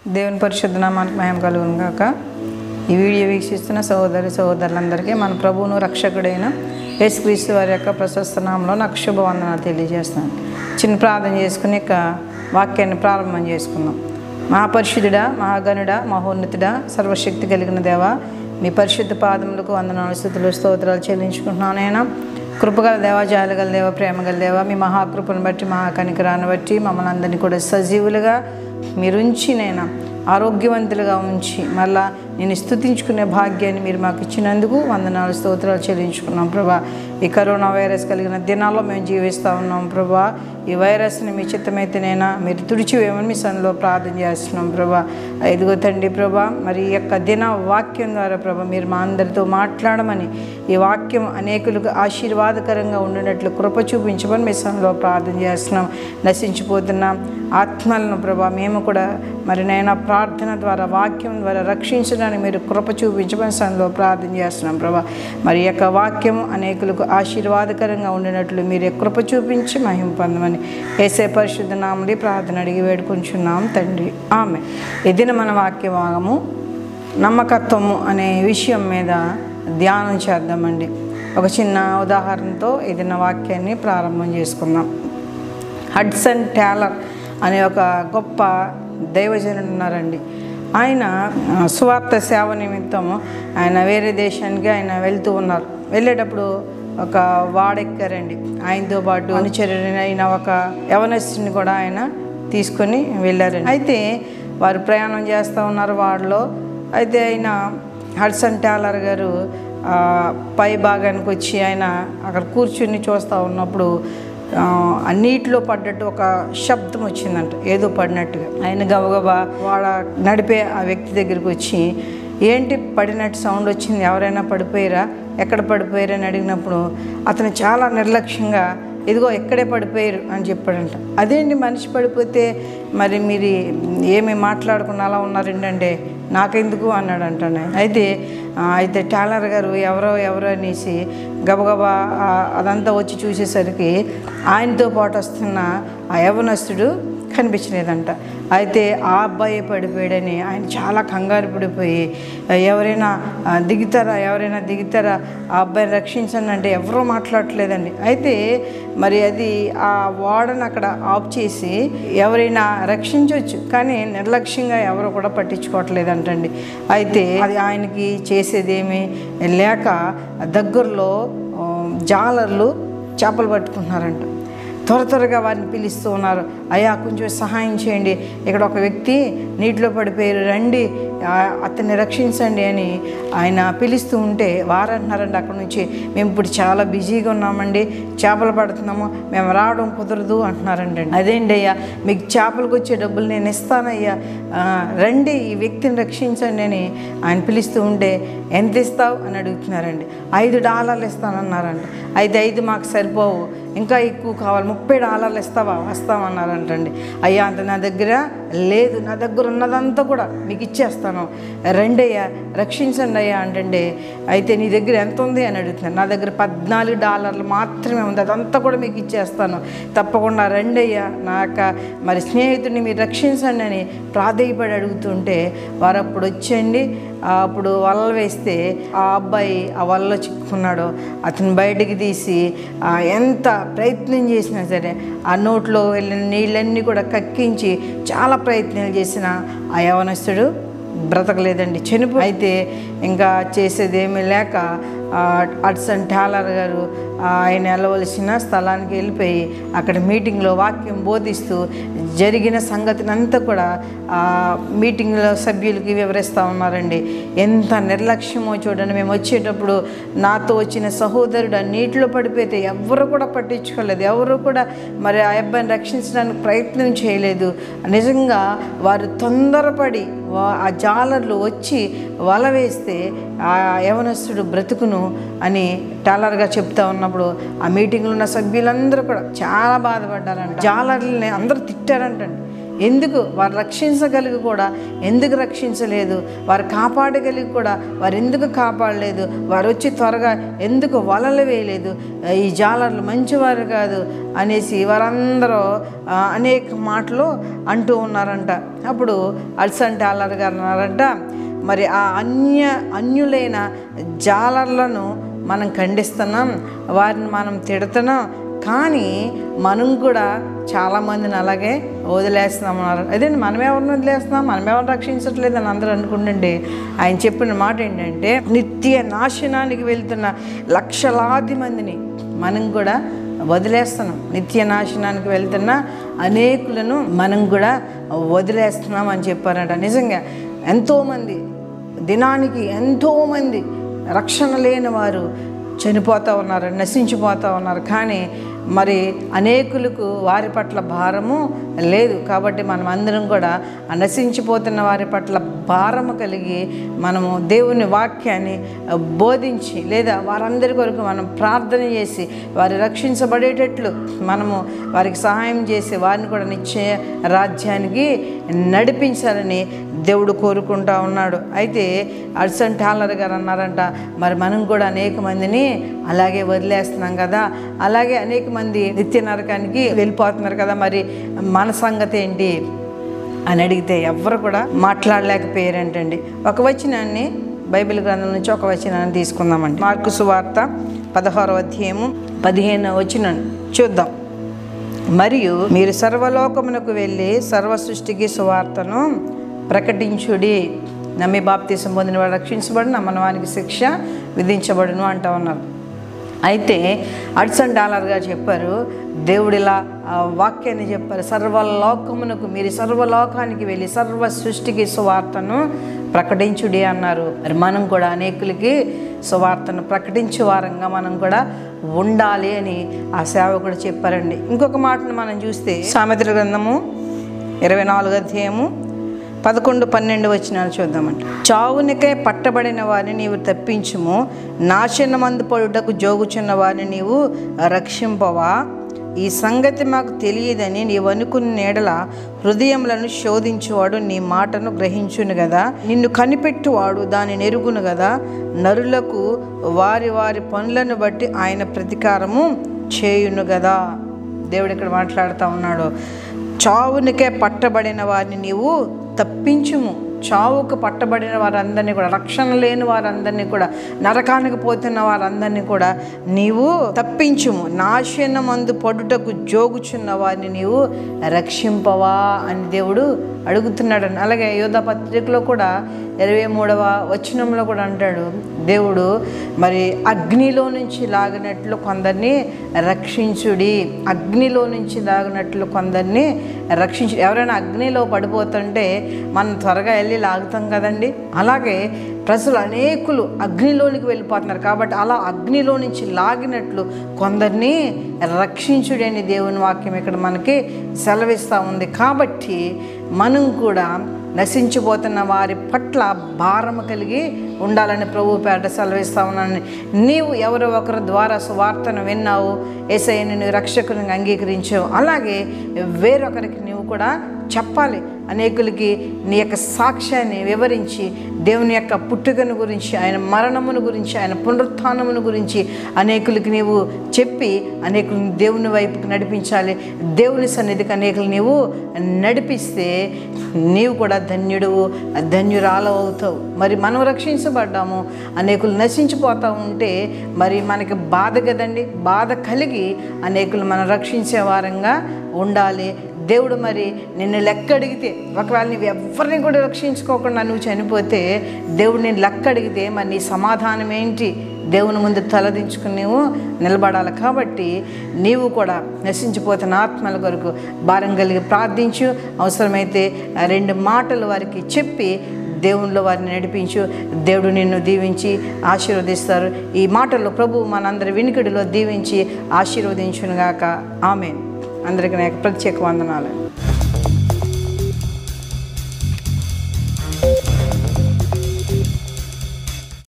దేవుని పరిశుద్ధ నామానికి మహిమ కలుగును గాక ఈ వీడియో వీక్షిస్తున్న సహోదరి సహోదరులందరికీ మన ప్రభువును రక్షకుడైన యేసుక్రీస్తు వారి యొక్క ప్రశస్త నామంలో నాకు శుభవందనాలు తెలియజేస్తున్నాను చిన్న ప్రార్థన చేసుకుని ఇక వాక్యాన్ని ప్రారంభం చేసుకుందాం మహాపరిశుద్ధుడా మహాగణుడా మహోన్నతుడా సర్వశక్తి కలిగిన దేవా మీ పరిశుద్ధ పాదములకు వందనాలు స్థుతులు స్తోత్రాలు చెల్లించుకుంటున్నాను నేను కృపగల దేవ జాలగల దేవ ప్రేమగల దేవ మీ మహాకృపను బట్టి మహాకనికరాన్ని బట్టి మమ్మల్ని అందరినీ కూడా సజీవులుగా మీరుంచి నేను ఆరోగ్యవంతులుగా ఉంచి మళ్ళా నేను స్థుతించుకునే భాగ్యాన్ని మీరు మాకు ఇచ్చినందుకు వందనాలు స్తోత్రాలు చెల్లించుకున్నాం ప్రభా ఈ కరోనా వైరస్ కలిగిన దినాల్లో మేము జీవిస్తూ ఉన్నాం ప్రభా ఈ వైరస్ని మీ చిత్తమైతేనైనా మీరు తుడిచివేయమని మీ సన్నిలో ప్రార్థన చేస్తున్నాం ప్రభా ఇదిగో తండ్రి ప్రభా మరి ఈ యొక్క దిన వాక్యం ద్వారా ప్రభా మీరు మా అందరితో మాట్లాడమని ఈ వాక్యం అనేకులకు ఆశీర్వాదకరంగా ఉండినట్లు కృప చూపించమని మీ సన్నిలో ప్రార్థన చేస్తున్నాం నశించిపోతున్నాం ఆత్మలను ప్రభా మేము కూడా మరి నైనా ప్రార్థన ద్వారా వాక్యం ద్వారా రక్షించడానికి మీరు కృప చూపించమని సన్నిలో ప్రార్థన చేస్తున్నాం ప్రభా మరి ఈ యొక్క వాక్యం అనేకులకు ఆశీర్వాదకరంగా ఉండినట్లు మీరు కృప చూపించి మహిమ పొందమని ఏసే పరిశుద్ధ నామడి ప్రార్థన అడిగి వేడుకుంటున్నాం తండ్రి ఆమె ఇదిన మన వాక్య భాగము నమ్మకత్వము అనే విషయం మీద ధ్యానం చేద్దామండి ఒక చిన్న ఉదాహరణతో ఏదైనా వాక్యాన్ని ప్రారంభం చేసుకుందాం హడ్సన్ ట్యాలర్ అనే ఒక గొప్ప దైవజనుడు ఉన్నారండి ఆయన ఆ, సువార్త సేవ నిమిత్తం ఆయన వేరే దేశానికి ఆయన వెళ్తూ ఉన్నారు వెళ్ళేటప్పుడు ఒక వాడెక్కారండి ఆయనతో పాటు అనుచరుడైన ఒక యవనస్తుని కూడా ఆయన తీసుకొని వెళ్ళారండి అయితే వారు ప్రయాణం చేస్తూ ఉన్నారు వాడిలో అయితే ఆయన హడ్సన్ టాలర్ గారు ఆ, పై భాగానికి వచ్చి ఆయన అక్కడ కూర్చుని చూస్తూ ఉన్నప్పుడు ఆ, ఆ నీటిలో పడ్డట్టు ఒక శబ్దం వచ్చిందంట ఏదో పడినట్టుగా ఆయన గబగబా వాళ్ళ నడిపే ఆ వ్యక్తి దగ్గరికి వచ్చి ఏంటి పడినట్టు సౌండ్ వచ్చింది ఎవరైనా పడిపోయారా ఎక్కడ పడిపోయారు అని అడిగినప్పుడు అతను చాలా నిర్లక్ష్యంగా ఇదిగో ఎక్కడే పడిపోయారు అని చెప్పాడంట అదేంటి మనిషి పడిపోతే మరి మీరు ఏమి మాట్లాడకుండా అలా ఉన్నారంటే నాకెందుకు అన్నాడంట ఆయన. అయితే ఆ, అయితే టాలర్ గారు ఎవరో ఎవరో అనేసి గబగబా ఆ, అదంతా వచ్చి చూసేసరికి ఆయనతో పాటు వస్తున్న ఆ యవనస్తుడు కనిపించలేదంట అయితే ఆ అబ్బాయి పడిపోయాడని ఆయన చాలా కంగారు పడిపోయి ఎవరైనా ఆ, దిగుతారా ఎవరైనా దిగుతారా ఆ అబ్బాయిని రక్షించండి అంటే ఎవరూ మాట్లాడట్లేదండి అయితే మరి అది ఆ వాడని అక్కడ ఆఫ్ చేసి ఎవరైనా రక్షించవచ్చు కానీ నిర్లక్ష్యంగా ఎవరు కూడా పట్టించుకోవట్లేదంటండి అయితే అది ఆయనకి చేసేదేమీ లేక దగ్గరలో ఆ, జాలర్లు చేపలు పట్టుకుంటున్నారంట త్వర త్వరగా వారిని పిలుస్తూ ఉన్నారు అయ్యా కొంచెం సహాయం చేయండి ఇక్కడ ఒక వ్యక్తి నీటిలో పడిపోయారు రండి ఆ, అతన్ని రక్షించండి అని ఆయన పిలుస్తూ ఉంటే వారంటున్నారండి అక్కడ నుంచి మేము ఇప్పుడు చాలా బిజీగా ఉన్నామండి చేపలు పడుతున్నాము మేము రావడం కుదరదు అంటున్నారండి అదేంటి అయ్యా మీకు చేపలకు వచ్చే డబ్బులు నేను ఇస్తానయ్యా ఆ, రండి ఈ వ్యక్తిని రక్షించండి అని ఆయన పిలుస్తూ ఉంటే ఎంత ఇస్తావు అని అడుగుతున్నారండి ఐదు డాలర్లు ఇస్తానన్నారంట అయితే ఐదు మాకు సరిపోవు ఇంకా ఎక్కువ కావాలి ముప్పై డాలర్లు ఇస్తావా వస్తామన్నారంటండి అయ్యా అంత నా దగ్గర లేదు నా దగ్గర ఉన్నదంతా కూడా మీకు ఇచ్చేస్తాను రండి అయ్యా రక్షించండి అయ్యా అంటే అయితే నీ దగ్గర ఎంత ఉంది అని అడుగుతున్నాను నా దగ్గర పద్నాలుగు డాలర్లు మాత్రమే ఉంది అదంతా కూడా మీకు ఇచ్చేస్తాను తప్పకుండా రండి అయ్యా నా యొక్క మరి స్నేహితుడిని మీరు రక్షించండి అని ప్రాధేయపడి అడుగుతుంటే వారు అప్పుడు వచ్చండి ఆ, అప్పుడు వల్ల వేస్తే ఆ అబ్బాయి ఆ వలలో చిక్కుకున్నాడు అతను బయటికి తీసి ఆ, ఎంత ప్రయత్నం చేసినా సరే ఆ నోట్లో వెళ్ళిన నీళ్ళన్నీ కూడా కక్కించి చాలా ప్రయత్నాలు చేసిన ఆ యవనస్తుడు బ్రతకలేదండి చనిపో అయితే ఇంకా చేసేది ఏమీ లేక ఆ, అడ్సన్ టాలర్ గారు ఆ, ఆయన వెళ్ళవలసిన స్థలానికి వెళ్ళిపోయి అక్కడ మీటింగ్లో వాక్యం బోధిస్తూ జరిగిన సంగతిని అంతా కూడా ఆ మీటింగ్లో సభ్యులకి వివరిస్తూ ఉన్నారండి ఎంత నిర్లక్ష్యమో చూడండి మేము వచ్చేటప్పుడు నాతో వచ్చిన సహోదరుడు ఆ నీటిలో పడిపోతే ఎవరు కూడా పట్టించుకోలేదు ఎవరు కూడా మరి ఆ అబ్బాయిని రక్షించడానికి ప్రయత్నం చేయలేదు నిజంగా వారు తొందరపడి వా- ఆ జాలర్లు వచ్చి వల వేస్తే ఆ యవనస్తుడు బ్రతుకును అని టాలర్గా చెప్తా ఉన్నప్పుడు ఆ మీటింగ్లో ఉన్న సభ్యులందరూ కూడా చాలా బాధపడ్డారంట జాలర్లని అందరూ తిట్టారంటండి ఎందుకు వారు రక్షించగలిగి కూడా ఎందుకు రక్షించలేదు వారు కాపాడగలిగి కూడా వారు ఎందుకు కాపాడలేదు వారు వచ్చి త్వరగా ఎందుకు వలలు వేయలేదు ఈ జాలర్లు మంచివారు కాదు అనేసి వారందరూ ఆ, అనేక మాటలు అంటూ ఉన్నారంట అప్పుడు అల్సంటి ఆలర్ గారు అన్నారంట మరి ఆ అన్య అన్యులైన జాలర్లను మనం ఖండిస్తున్నాం వారిని మనం తిడుతున్నాం కానీ మనం కూడా చాలామందిని అలాగే వదిలేస్తున్నాం అన్నారు అదేంటి మనం ఎవరిని వదిలేస్తున్నాం మనం ఎవరిని రక్షించట్లేదు అని అందరూ అనుకుంటుండే ఆయన చెప్పిన మాట ఏంటంటే నిత్య నాశనానికి వెళ్తున్న లక్షలాది మందిని మనం కూడా వదిలేస్తున్నాం నిత్య నాశనానికి వెళ్తున్న అనేకులను మనం కూడా వదిలేస్తున్నాం అని చెప్పారంట నిజంగా ఎంతోమంది దినానికి ఎంతోమంది రక్షణ లేని వారు చనిపోతూ ఉన్నారు నశించిపోతూ ఉన్నారు కానీ మరి అనేకులకు వారి పట్ల భారము లేదు కాబట్టి మనం అందరం కూడా ఆ నశించిపోతున్న వారి పట్ల భారము కలిగి మనము దేవుని వాక్యాన్ని బోధించి లేదా వారందరి కొరకు మనం ప్రార్థన చేసి వారి రక్షించబడేటట్లు మనము వారికి సహాయం చేసి వారిని కూడా నిశ్చయ రాజ్యానికి నడిపించాలని దేవుడు కోరుకుంటా ఉన్నాడు అయితే అర్సన్ టాలర్ గారు అన్నారంట మరి మనం కూడా అనేక మందిని అలాగే వదిలేస్తున్నాం కదా అలాగే అనేక మంది నిత్య నరకానికి వెళ్ళిపోతున్నారు కదా మరి మన సంగతి ఏంటి అని అడిగితే ఎవ్వరు కూడా మాట్లాడలేకపోయారంటండి ఒక వచనాన్ని బైబిల్ గ్రంథం నుంచి ఒక వచనాన్ని తీసుకుందామండి మార్కు సువార్త పదహారో అధ్యాయము పదిహేను వచనం చూద్దాం మరియు మీరు సర్వలోకమునకు వెళ్ళి సర్వ సృష్టికి సువార్తను ప్రకటించుడి నమ్మి బాప్తీసం పొందిన వాడు రక్షించబడి నమ్మని వానికి శిక్ష విధించబడును అంటా ఉన్నారు అయితే అడ్సన్ డాలర్ గారు చెప్పారు దేవుడు ఇలా ఆ వాక్యాన్ని చెప్పారు సర్వలోకమునకు మీరు సర్వలోకానికి వెళ్ళి సర్వ సృష్టికి సువార్తను ప్రకటించుడి అన్నారు మరి మనం కూడా అనేకులకి సువార్తను ప్రకటించే వారంగా మనం కూడా ఉండాలి అని ఆ సేవకుడు చెప్పారండి ఇంకొక మాటను మనం చూస్తే సామెతల గ్రంథము ఇరవై నాలుగు అధ్యాయము పదకొండు పన్నెండు వచ్చినాలు చూద్దామంట చావునికై పట్టబడిన వారిని నీవు తప్పించుము నాశనమందు పడుటకు జోగుచున్న వారిని నీవు రక్షింపవా ఈ సంగతి మాకు తెలియదని నీవు అనుకున్న నీడల హృదయములను శోధించువాడు నీ మాటను గ్రహించును కదా నిన్ను కనిపెట్టువాడు దాని నెరుగును కదా నరులకు వారి వారి పనులను బట్టి ఆయన ప్రతీకారము చేయును కదా దేవుడు ఇక్కడ మాట్లాడుతూ ఉన్నాడు చావునికే పట్టబడిన వారిని నీవు తప్పించుము చావుకు పట్టబడిన వారందరినీ కూడా రక్షణ లేని వారందరినీ కూడా నరకానికి పోతున్న వారందరినీ కూడా నీవు తప్పించుము నాశనమందు పడుటకు జోగుచున్న వారిని నీవు రక్షింపవా అని దేవుడు అడుగుతున్నాడు అలాగే యోధ పత్రికలో కూడా ఇరవై మూడవ వచనంలో కూడా అంటాడు దేవుడు మరి అగ్నిలో నుంచి లాగినట్లు కొందరిని రక్షించుడి అగ్నిలో నుంచి లాగినట్లు కొందరిని రక్షించు ఎవరైనా అగ్నిలో పడిపోతుంటే మనం త్వరగా వెళ్ళి లాగుతాం కదండి అలాగే ప్రజలు అనేకులు అగ్నిలోనికి వెళ్ళిపోతున్నారు కాబట్టి అలా అగ్నిలో నుంచి లాగినట్లు కొందరిని రక్షించుడి అని దేవుని వాక్యం ఇక్కడ మనకి సెలవిస్తూ ఉంది కాబట్టి మనం కూడా నశించిపోతున్న వారి పట్ల భారము కలిగి ఉండాలని ప్రభు పేట సెలవిస్తా ఉన్నాను నీవు ఎవరో ఒకరి ద్వారా సువార్తను విన్నావు ఏసైని నువ్వు రక్షకుని అంగీకరించావు అలాగే వేరొకరికి నీవు కూడా చెప్పాలి అనేకులకి నీ యొక్క సాక్ష్యాన్ని వివరించి దేవుని యొక్క పుట్టుకను గురించి ఆయన మరణమును గురించి ఆయన పునరుత్థానమును గురించి అనేకులకి నీవు చెప్పి అనేకులను దేవుని వైపుకి నడిపించాలి దేవుని సన్నిధికి అనేకులు నీవు నడిపిస్తే నీవు కూడా ధన్యుడు ధన్యురాలు అవుతావు మరి మనం రక్షించబడ్డాము అనేకులు నశించిపోతూ ఉంటే మరి మనకి బాధ కదండి బాధ కలిగి అనేకులు మనం రక్షించే వారంగా ఉండాలి దేవుడు మరి నిన్ను లెక్క అడిగితే ఒకవేళ నువ్వు ఎవరిని కూడా రక్షించుకోకుండా నువ్వు చనిపోతే దేవుడు నేను లెక్క అడిగితే మరి నీ సమాధానం ఏంటి దేవుని ముందు తలదించుకుని నీవు నిలబడాలి కాబట్టి నీవు కూడా నశించిపోతున్న ఆత్మల కొరకు భారం కలిగి ప్రార్థించు అవసరమైతే ఆ రెండు మాటలు వారికి చెప్పి దేవునిలో వారిని నడిపించు దేవుడు నిన్ను దీవించి ఆశీర్వదిస్తారు ఈ మాటలు ప్రభు మనందరి వినికిడిలో దీవించి ఆశీర్వదించునుగాక ఆమె అందరికీ నా యొక్క ప్రత్యేక వందనాలు